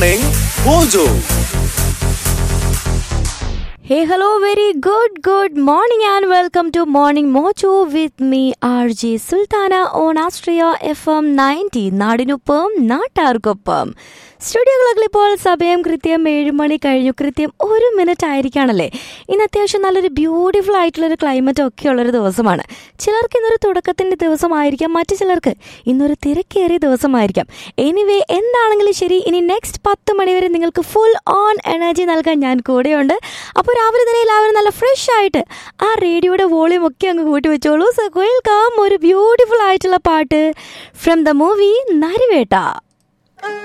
Morning Mojo. Hey, hello, very good, good morning, and welcome to Morning Mojo with me, RJ Sultana on Astria FM 90. നാടിനൊപ്പം നാട്ടാർക്കൊപ്പം സ്റ്റുഡിയോകളൊക്കെ ഇപ്പോൾ സമയം കൃത്യം ഏഴ് മണി കഴിഞ്ഞു കൃത്യം ഒരു മിനിറ്റ് ആയിരിക്കുകയാണല്ലേ ഇന്ന് അത്യാവശ്യം നല്ലൊരു ബ്യൂട്ടിഫുൾ ആയിട്ടുള്ളൊരു ക്ലൈമറ്റ് ഒക്കെ ഉള്ളൊരു ദിവസമാണ് ചിലർക്ക് ഇന്നൊരു തുടക്കത്തിൻ്റെ ദിവസമായിരിക്കാം മറ്റു ചിലർക്ക് ഇന്നൊരു തിരക്കേറിയ ദിവസമായിരിക്കാം എനിവേ എന്താണെങ്കിലും ശരി ഇനി നെക്സ്റ്റ് പത്ത് മണി വരെ നിങ്ങൾക്ക് ഫുൾ ഓൺ എനർജി നൽകാൻ ഞാൻ കൂടെയുണ്ട് അപ്പോൾ രാവിലെ തന്നെ എല്ലാവരും നല്ല ഫ്രഷ് ആയിട്ട് ആ റേഡിയോയുടെ വോളിയം ഒക്കെ അങ്ങ് കൂട്ടി വെച്ചോളൂ സോ കേൾക്കാം ഒരു ബ്യൂട്ടിഫുൾ ആയിട്ടുള്ള പാട്ട് ഫ്രം ദ മൂവി നരിവേട്ട